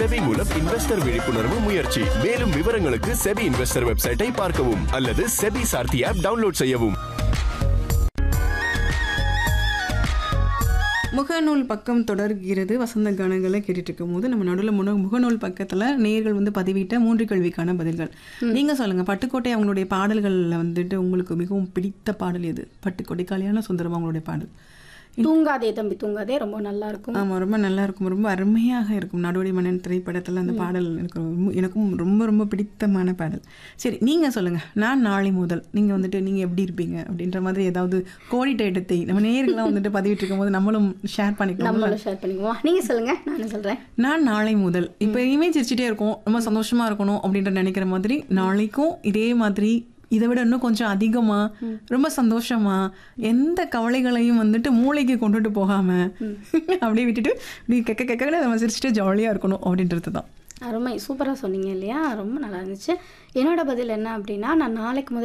SEBI மூலம் investor விழிப்புணர்வு முயற்சி மேலும் விவரங்களுக்கு செபி இன்வெஸ்டர் வெப்சைட்டை பார்க்கவும் அல்லது செபி சார்த்தி ஆப் டவுன்லோட் செய்யவும் முகநூல் பக்கம் தொடர்கிறது வசந்த கானங்களை கேட்டுட்டு இருக்கும் போது நம்ம நடுவில் முன முகநூல் பக்கத்தில் நேர்கள் வந்து பதிவிட்ட மூன்று கேள்விக்கான பதில்கள் நீங்கள் சொல்லுங்கள் பட்டுக்கோட்டை அவங்களுடைய பாடல்களில் வந்துட்டு உங்களுக்கு மிகவும் பிடித்த பாடல் எது பட்டுக்கோட்டை கல்யாண சுந்தரம் அவங்களுடைய பாடல் தூங்காதே தம்பி தூங்காதே ரொம்ப நல்லா இருக்கும் ஆமாம் ரொம்ப நல்லா இருக்கும் ரொம்ப அருமையாக இருக்கும் நாடோடி மன்னன் திரைப்படத்தில் அந்த பாடல் எனக்கு ரொம்ப எனக்கும் ரொம்ப ரொம்ப பிடித்தமான பாடல் சரி நீங்கள் சொல்லுங்கள் நான் நாளை முதல் நீங்கள் வந்துட்டு நீங்கள் எப்படி இருப்பீங்க அப்படின்ற மாதிரி ஏதாவது கோடிட்ட இடத்தை நம்ம நேர்கள்லாம் வந்துட்டு பதிவிட்டு இருக்கும்போது நம்மளும் ஷேர் பண்ணிக்கலாம் நம்மளும் ஷேர் பண்ணிக்குவோம் நீங்க சொல்லுங்க நானும் சொல்றேன் நான் நாளை முதல் இப்போ இனிமே சிரிச்சிட்டே இருக்கும் ரொம்ப சந்தோஷமா இருக்கணும் அப்படின்ற நினைக்கிற மாதிரி நாளைக்கும் இதே மாதிரி இதை விட இன்னும் கொஞ்சம் அதிகமா ரொம்ப சந்தோஷமா எந்த கவலைகளையும் வந்துட்டு மூளைக்கு கொண்டுட்டு போகாம அப்படியே விட்டுட்டு இப்படி கெக்க கெக்கன்னு நம்ம சிரிச்சுட்டு ஜாலியா இருக்கணும் அப்படின்றது தான் அருமை சூப்பரா சொன்னீங்க இல்லையா ரொம்ப நல்லா இருந்துச்சு என்னோட பதில் என்ன அப்படின்னா நான் நாளைக்கு முதல்